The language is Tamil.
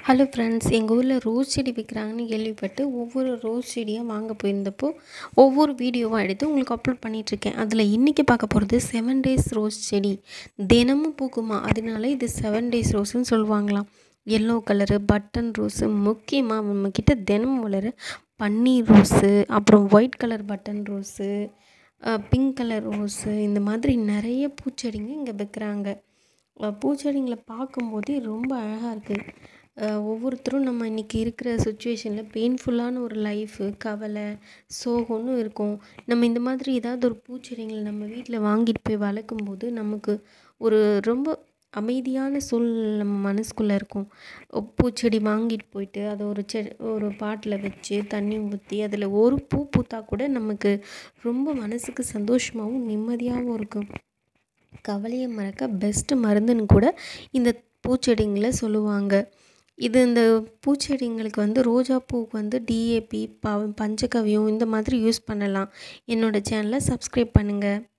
ஹலோ ஃப்ரெண்ட்ஸ் எங்கள் ஊரில் ரோஸ் செடி விற்கிறாங்கன்னு கேள்விப்பட்டு ஒவ்வொரு ரோஸ் செடியாக வாங்க போயிருந்தப்போ ஒவ்வொரு வீடியோவாக எடுத்து உங்களுக்கு அப்லோட் பண்ணிகிட்ருக்கேன் அதில் இன்றைக்கி பார்க்க போகிறது செவன் டேஸ் ரோஸ் செடி தினமும் பூக்குமா அதனால இது செவன் டேஸ் ரோஸ்ன்னு சொல்லுவாங்களாம் எல்லோ கலரு பட்டன் ரோஸு முக்கியமாக நம்மக்கிட்ட தினமும் வளர பன்னீர் ரோஸு அப்புறம் white colour button rose pink colour rose இந்த மாதிரி நிறைய பூச்செடிங்க இங்கே விற்கிறாங்க பூச்செடிங்களை பார்க்கும்போதே ரொம்ப அழகாக இருக்குது ஒவ்வொருத்தரும் நம்ம இன்றைக்கி இருக்கிற சுச்சுவேஷனில் பெயின்ஃபுல்லான ஒரு லைஃபு கவலை சோகம்னு இருக்கும் நம்ம இந்த மாதிரி ஏதாவது ஒரு பூச்செடிங்களை நம்ம வீட்டில் வாங்கிட்டு போய் வளர்க்கும் போது நமக்கு ஒரு ரொம்ப அமைதியான சூழ்நிலை நம்ம மனசுக்குள்ளே இருக்கும் பூச்செடி வாங்கிட்டு போயிட்டு அதை ஒரு செ ஒரு பாட்டில் வச்சு தண்ணி ஊற்றி அதில் ஒரு பூ பூத்தா கூட நமக்கு ரொம்ப மனசுக்கு சந்தோஷமாகவும் நிம்மதியாகவும் இருக்கும் கவலையை மறக்க பெஸ்ட்டு மருந்துன்னு கூட இந்த பூச்செடிங்களை சொல்லுவாங்க இது இந்த பூச்செடிங்களுக்கு வந்து ரோஜா பூவுக்கு வந்து டிஏபி ப பஞ்சகவியம் இந்த மாதிரி யூஸ் பண்ணலாம் என்னோடய சேனலை சப்ஸ்கிரைப் பண்ணுங்கள்